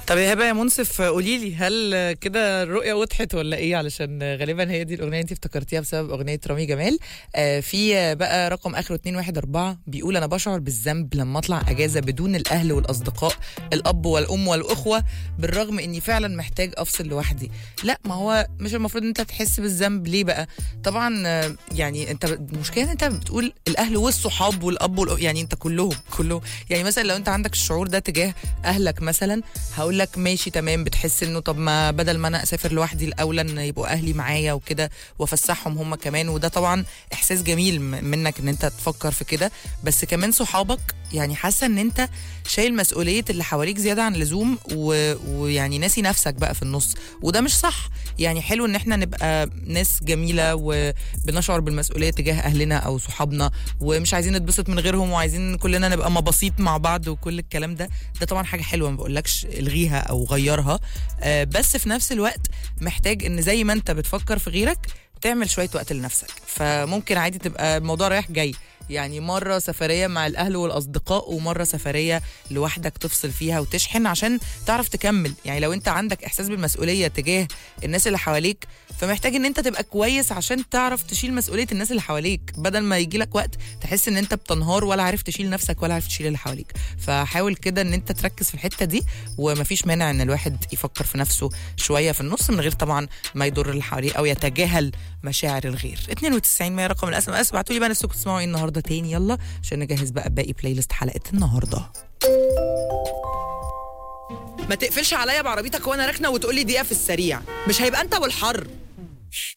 طب يا هبه يا منصف قولي لي هل كده الرؤيه وضحت ولا ايه علشان غالبا هي دي الاغنيه انت افتكرتيها بسبب اغنيه رامي جمال آه في بقى رقم اخره 214 بيقول انا بشعر بالذنب لما اطلع اجازه بدون الاهل والاصدقاء الاب والام والاخوه بالرغم اني فعلا محتاج افصل لوحدي لا ما هو مش المفروض انت تحس بالذنب ليه بقى طبعا آه، يعني انت المشكله ان انت بتقول الاهل والصحاب والاب والأ... يعني انت كلهم كلهم يعني مثلا لو انت عندك الشعور ده تجاه اهلك مثلا هقول لك ماشي تمام بتحس انه طب ما بدل ما انا اسافر لوحدي الاولى ان يبقوا اهلي معايا وكده وافسحهم هم كمان وده طبعا احساس جميل م- منك ان انت تفكر في كده بس كمان صحابك يعني حاسه ان انت شايل مسؤوليه اللي حواليك زياده عن اللزوم و... ويعني ناسي نفسك بقى في النص وده مش صح يعني حلو ان احنا نبقى ناس جميله وبنشعر بالمسؤوليه تجاه اهلنا او صحابنا ومش عايزين نتبسط من غيرهم وعايزين كلنا نبقى مباسيط مع بعض وكل الكلام ده ده طبعا حاجه حلوه ما بقولكش الغيها او غيرها آه، بس في نفس الوقت محتاج ان زي ما انت بتفكر في غيرك تعمل شويه وقت لنفسك فممكن عادي تبقى الموضوع رايح جاي يعني مرة سفرية مع الأهل والأصدقاء ومرة سفرية لوحدك تفصل فيها وتشحن عشان تعرف تكمل يعني لو أنت عندك إحساس بالمسؤولية تجاه الناس اللي حواليك فمحتاج ان انت تبقى كويس عشان تعرف تشيل مسؤوليه الناس اللي حواليك بدل ما يجي لك وقت تحس ان انت بتنهار ولا عارف تشيل نفسك ولا عارف تشيل اللي حواليك فحاول كده ان انت تركز في الحته دي ومفيش مانع ان الواحد يفكر في نفسه شويه في النص من غير طبعا ما يضر اللي حواليه او يتجاهل مشاعر الغير 92 ما رقم الاس ام اس ابعتوا لي بقى نفسكم تسمعوا ايه النهارده تاني يلا عشان نجهز بقى باقي بلاي ليست حلقه النهارده ما تقفلش عليا بعربيتك وانا راكنه وتقول لي دقيقه في السريع مش هيبقى انت والحر